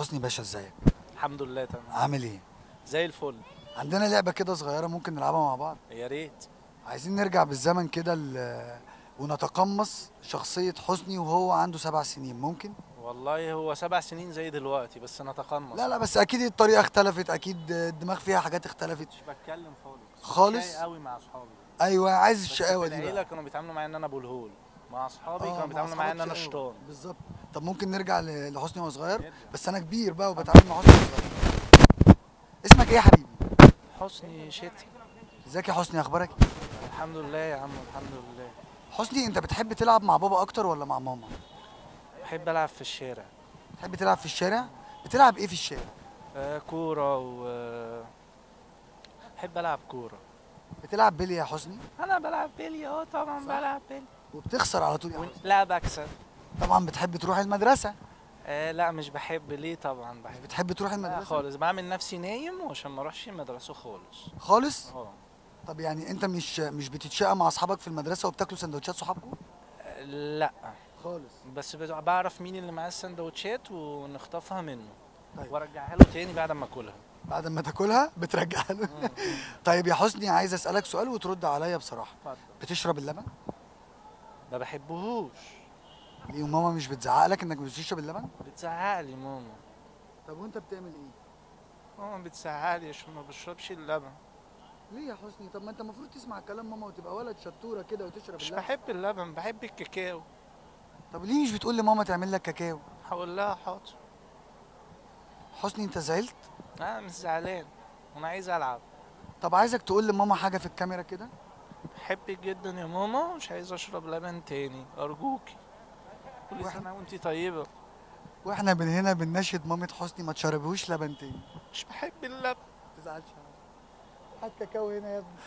حسني باشا ازيك الحمد لله تمام عامل ايه زي الفل عندنا لعبه كده صغيره ممكن نلعبها مع بعض يا ريت عايزين نرجع بالزمن كده ل- ونتقمص شخصيه حسني وهو عنده سبع سنين ممكن والله هو سبع سنين زي دلوقتي بس نتقمص لا لا بس اكيد الطريقه اختلفت اكيد الدماغ فيها حاجات اختلفت مش بتكلم خالص خالص؟ شقي قوي مع اصحابي ايوه عايز بس الشقاوه في دي العيله بقى كانوا بيتعاملوا معايا ان انا ابو الهول مع اصحابي آه، كانوا مع بيتعاملوا معايا ان انا أصحابك شقاوة. شيطان بالظبط طب ممكن نرجع ل- لحسني وهو صغير نرجع. بس انا كبير بقى وبتعامل مع حسني وهو صغير اسمك ايه يا حبيبي حسني شتي ازيك يا حسني اخبارك الحمد لله يا عم الحمد لله حسني انت بتحب تلعب مع بابا اكتر ولا مع ماما بحب العب في الشارع بتحب تلعب في الشارع بتلعب ايه في الشارع آه كوره و بحب العب كوره بتلعب بيلي يا حسني انا بلعب بيلي اه طبعا صح. بلعب بيلي وبتخسر على طول يا وإن- حسني لا بكسب طبعا بتحب تروح المدرسه آه لا مش بحب ليه طبعا مش بحب بتحب تروح لا المدرسه خالص بعمل نفسي نايم وعشان ما اروحش المدرسه خالص خالص اه طب يعني انت مش مش بتتشقى مع اصحابك في المدرسه وبتاكلوا سندوتشات صحابكم لا خالص بس بت- بعرف مين اللي معاه السندوتشات ونخطفها منه طيب. وارجعها له تاني بعد ما اكلها بعد ما تاكلها بترجعها له طيب يا حسني عايز اسالك سؤال وترد عليا بصراحه اتفضل بتشرب اللبن ما بحبهوش ليه وماما مش بتزعق لك انك مش بتشرب اللبن بتزعق لي ماما طب وانت بتعمل ايه ماما بتزعق لي عشان ما بشربش اللبن ليه يا حسني طب ما انت المفروض تسمع كلام ماما وتبقى ولد شطوره كده وتشرب مش اللبن بحب اللبن بحب الكاكاو طب ليه مش بتقول لماما تعمل لك كاكاو هقول لها حاضر حسني انت زعلت انا مش زعلان انا عايز العب طب عايزك تقول لماما حاجه في الكاميرا كده بحبك جدا يا ماما مش عايز اشرب لبن تاني ارجوكي كل واحد. سنه وانتي طيبه واحنا من هنا بنناشد مامة حسني ما تشربهوش لبن تاني مش بحب اللبن ما تزعلش هات كاكاو هنا يا ابني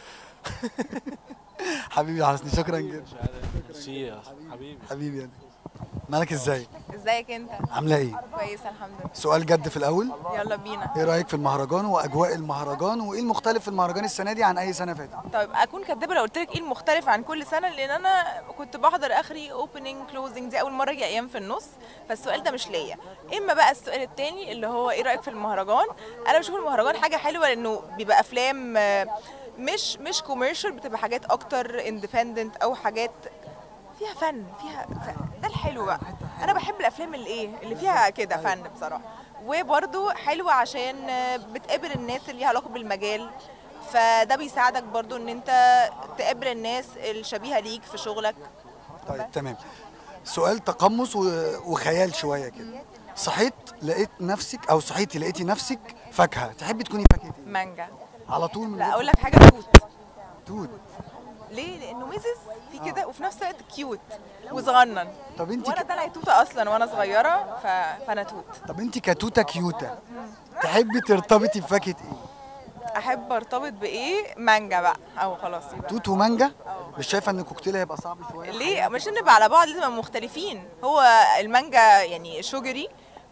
حبيبي يا حسني شكرا جدا ميرسي يا حبيبي حبيبي يعني مالك ازاي ازيك انت عامله ايه كويسه الحمد لله سؤال جد في الاول يلا بينا ايه رايك في المهرجان واجواء المهرجان وايه المختلف في المهرجان السنه دي عن اي سنه فاتت طيب اكون كدابه لو قلت لك ايه المختلف عن كل سنه لان انا كنت بحضر اخري اوبننج كلوزنج دي اول مره اجي ايام في النص فالسؤال ده مش ليا اما بقى السؤال التاني اللي هو ايه رايك في المهرجان انا بشوف المهرجان حاجه حلوه لانه بيبقى افلام آه، مش مش كوميرشال بتبقى حاجات اكتر اندبندنت او حاجات فيها فن فيها ف... ده الحلو بقى انا بحب الافلام اللي ايه اللي فيها كده فن بصراحه وبرده حلوه عشان آه، بتقابل الناس اللي ليها علاقه بالمجال فده بيساعدك برضو ان انت تقابل الناس الشبيهه ليك في شغلك طيب تمام سؤال تقمص و- وخيال شويه كده صحيت لقيت نفسك او صحيتي لقيتي نفسك فاكهه تحبي تكوني فاكهه ايه مانجا على طول من لا غير اقول لك حاجه توت توت ليه لانه ميزز في كده وفي نفس الوقت كيوت وصغنن طب انت وانا ك... طالعه توته اصلا وانا صغيره ف... فانا توت طب انت كتوته كيوته تحبي ترتبطي بفاكهه ايه احب ارتبط بايه مانجا بقى او خلاص يبقى توت ومانجا مش شايفه ان الكوكتيل هيبقى صعب شويه ليه مش نبقى على بعض لازم نبقى مختلفين هو المانجا يعني شجري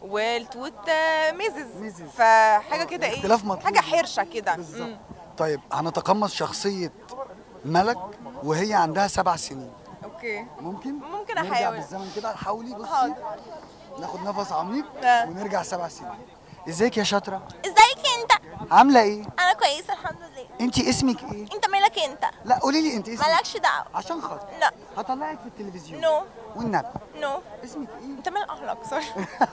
والتوت آه، ميزز ميزز. فحاجه كده ايه اختلاف مطلوب. حاجه حرشه كده بالظبط مم. طيب هنتقمص شخصيه ملك وهي عندها سبع سنين اوكي ممكن ممكن نرجع أحاول. بالزمن كده حاولي بصي حاضر. ناخد نفس عميق آه. ونرجع سبع سنين ازيك يا شاطره ازيك انت عامله ايه انا كويسه الحمد لله انت اسمك ايه انت مالك انت لا قولي لي انت اسمك مالكش دعوه عشان خاطر لا هطلعك في التلفزيون نو والنبي نو اسمك ايه انت مال اهلك سوري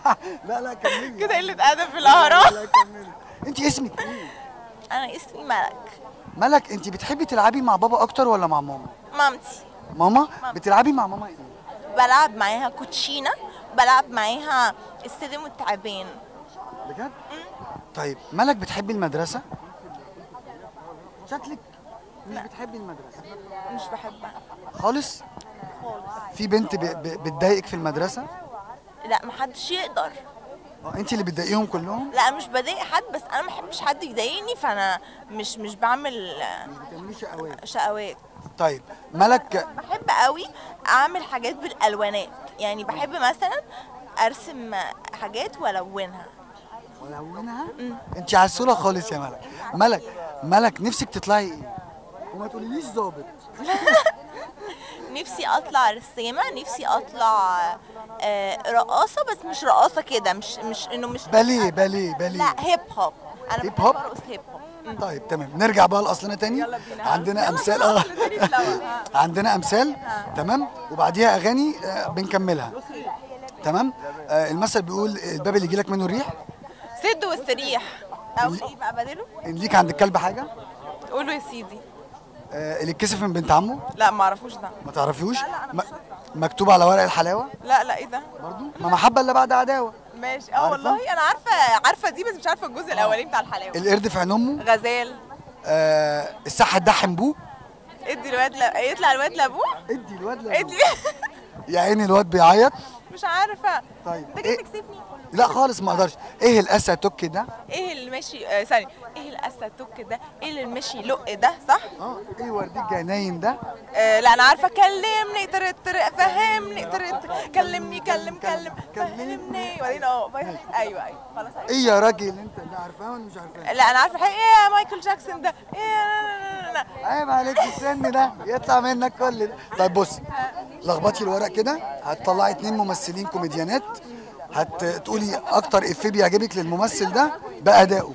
لا لا كملي كده قله ادب في الاهرام لا كملي انت اسمك ايه انا اسمي ملك ملك انت بتحبي تلعبي مع بابا اكتر ولا مع ماما مامتي ماما بتلعبي مع ماما ايه بلعب معاها كوتشينه بلعب معاها السلم والتعبان بجد طيب ملك بتحبي المدرسه شكلك مش بتحبي المدرسه مش بحبها خالص في بنت ب... ب... بتضايقك في المدرسه لا محدش يقدر اه انت اللي بتضايقيهم كلهم لا مش بضايق حد بس انا ما بحبش حد يضايقني فانا مش مش بعمل مش بتعملي شقاوات شقوات طيب ملك بحب قوي اعمل حاجات بالالوانات يعني بحب مثلا ارسم حاجات والونها ولونها انت عسوله خالص يا ملك ملك ملك نفسك تطلعي ايه وما تقوليليش ظابط نفسي اطلع رسامه نفسي اطلع آه، رقاصه بس مش رقاصه كده مش مش انه مش باليه باليه باليه لا هيب هوب انا هيب بحب هوب؟ ارقص هيب هوب مم. طيب تمام نرجع بقى لاصلنا تاني عندنا امثال اه عندنا امثال تمام وبعديها اغاني آه، بنكملها تمام آه، المثل بيقول الباب اللي يجيلك منه الريح سد واستريح او ايه بقى بدله ان ليك عند الكلب حاجه قولوا يا سيدي آه، اللي اتكسف من بنت عمه لا ما اعرفوش ده ما تعرفيهوش م- مكتوب على ورق الحلاوه لا لا ايه ده برضو ما محبه الا بعد عداوه ماشي اه عارفة؟ والله انا عارفه عارفه دي بس مش عارفه الجزء الاولاني بتاع الحلاوه القرد في عين امه غزال آه، السح تدحم بوه ادي الواد ل... يطلع الواد لابوه ادي الواد لأبوه. ادي يا عيني الواد بيعيط مش عارفه طيب انت إيه؟ جاي تكسفني لا خالص ما اقدرش ايه الاسى توك ده ايه اللي ماشي آه ثانيه ايه الاسد توك ده ايه اللي ماشي يلق ده صح اه ايه ورديك جناين ده آه لا انا عارفه كلمني ترت ترت فهمني ترت كلمني كلم كلم فهمني وبعدين اه فاهم؟ ايوه ايوه خلاص عرفت. ايه يا راجل انت ده عارفاه ولا مش عارفاه لا انا عارفه حقيقة ايه يا مايكل جاكسون ده ايه لا لا لا لا. عيب عليك السن ده يطلع منك كل ده طيب بص لخبطي الورق كده هتطلعي اتنين ممثلين كوميديانات هتقولي اكتر افيه بيعجبك للممثل ده بادائه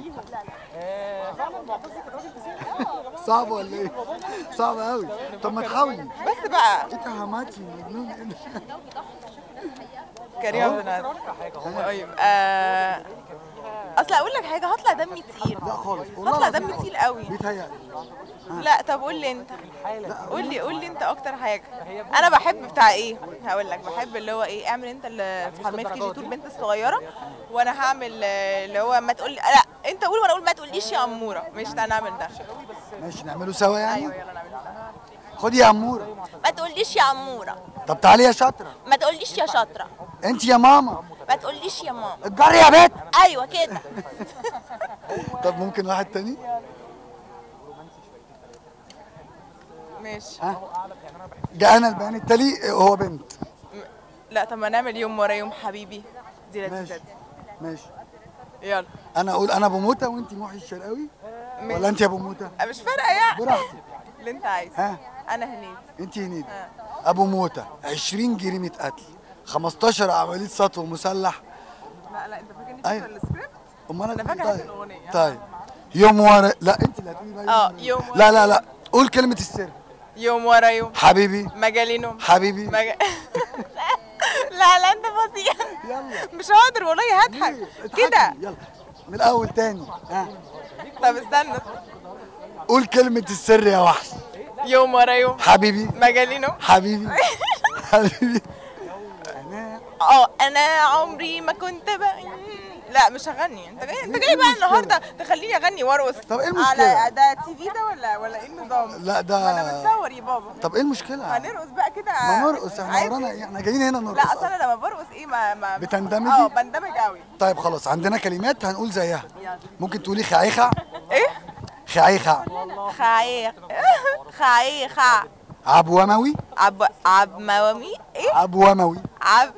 صعب ولا ايه؟ صعب قوي طب ما تحاولي بس بقى انت هماتي مجنون إيه ده؟ كريم عبد العزيز طيب آه، اصل اقول لك حاجه هطلع دمي تقيل لا خالص والله هطلع العظيم دمي خالص. تقيل قوي بيتهيألي لا طب قول لي انت قول لي قول لي انت اكتر حاجه انا بحب بتاع ايه هقول لك بحب اللي هو ايه اعمل انت اللي في حرميه كي جي 2 البنت الصغيره وانا هعمل آه، اللي هو ما تقول لا انت قول وانا اقول ما تقوليش يا اموره مش تعالى نعمل ده ماشي نعمله سوا يعني ايوه يلا نعمل ده خدي يا اموره ما تقوليش يا اموره طب تعالي يا شاطره ما تقوليش يا شاطره انت يا ماما ما تقوليش يا ماما اتجري يا بنت ايوه كده طب ممكن واحد تاني ماشي ها جاءنا البيان التالي هو بنت لا طب ما نعمل يوم ورا يوم حبيبي دي لذيذه ماشي دي ماشي يلا انا اقول انا ابو موته وانت محي الشرقاوي ولا انت يا ابو موته مش فارقه يعني براحتك اللي انت عايزه ها انا هنيت انت هنيد ها. ابو موته 20 جريمه قتل 15 عمليه سطو مسلح لا لا انت فاكرني أيوة. فاكره السكريبت امال أنا فاكرة طيب الأغنية. طيب يوم ورا لا انت اللي هتقولي بقى اه يوم ورا لا لا لا قول كلمه السر يوم ورا يوم حبيبي مجالي نوم حبيبي مج... لا لا انت فظيع يلا مش هقدر والله هضحك ليه؟ اضحكي. كده يلا من الاول تاني ها طب استنى قول كلمه السر يا وحش يوم ورا يوم حبيبي مجالي نوم حبيبي حبيبي انا اه انا عمري ما كنت بقى لا مش هغني انت جاي انت جاي بقى النهارده تخليني اغني وارقص طب إيه المشكلة؟ على ده تي في ده ولا ولا ايه النظام لا ده- ما انا بتصور يا بابا طب ايه المشكله هنرقص بقى كده ما نرقص احنا عادي. ورانا ايه احنا جايين هنا نرقص لا اصل انا لما برقص ايه ما ما بتندمجي؟ اه بندمج قوي طيب خلاص عندنا كلمات هنقول زيها يلا. ممكن تقولي خعيخع ايه خعيخع خايخ خايخة عبوموي عب عب موامي ايه عبوموي عب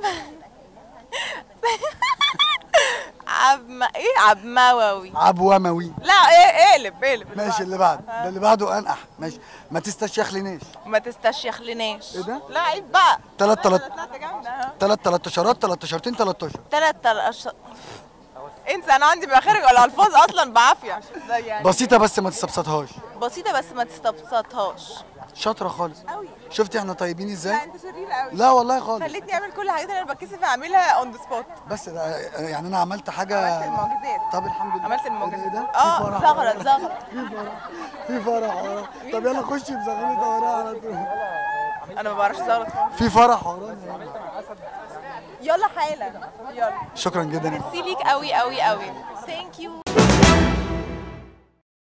عب ما ايه عب مووي عبوموي لا ايه اقلب اقلب ماشي اللي بعد ده اللي بعده انقح ماشي ما تستشيخلناش ما تستشيخلناش إيه ده؟ لا عيب بقى تلات تلات طلعت جامده ها. تلات تلاتشرات تلاتشرتين تلاتاشر تلات تلقش انسى انا عندي مخارج ولا الفاظ اصلا بعافيه ده يعني بسيطة بس ما تستبسطهاش بسيطة بس ما تستبسطهاش شاطرة خالص قوي شفتي احنا طيبين لا ازاي؟ انت شرير قوي لا والله خالص خليتني اعمل كل الحاجات اللي انا بتكسف اعملها اون ذا سبوت بس ده يعني انا عملت حاجة عملت المعجزات طب الحمد لله عملت إيه ده؟ المعجزات. إيه ده؟ آه، في فرح زغرت ورا. زغرت في فرح في فرح ورا طب يلا خشي بزغرة ورا على طول انا ما بعرفش زغرط خالص. في فرح ورانا يلا حالا يلا شكرا جدا ميرسي ليك قوي قوي قوي ثانك يو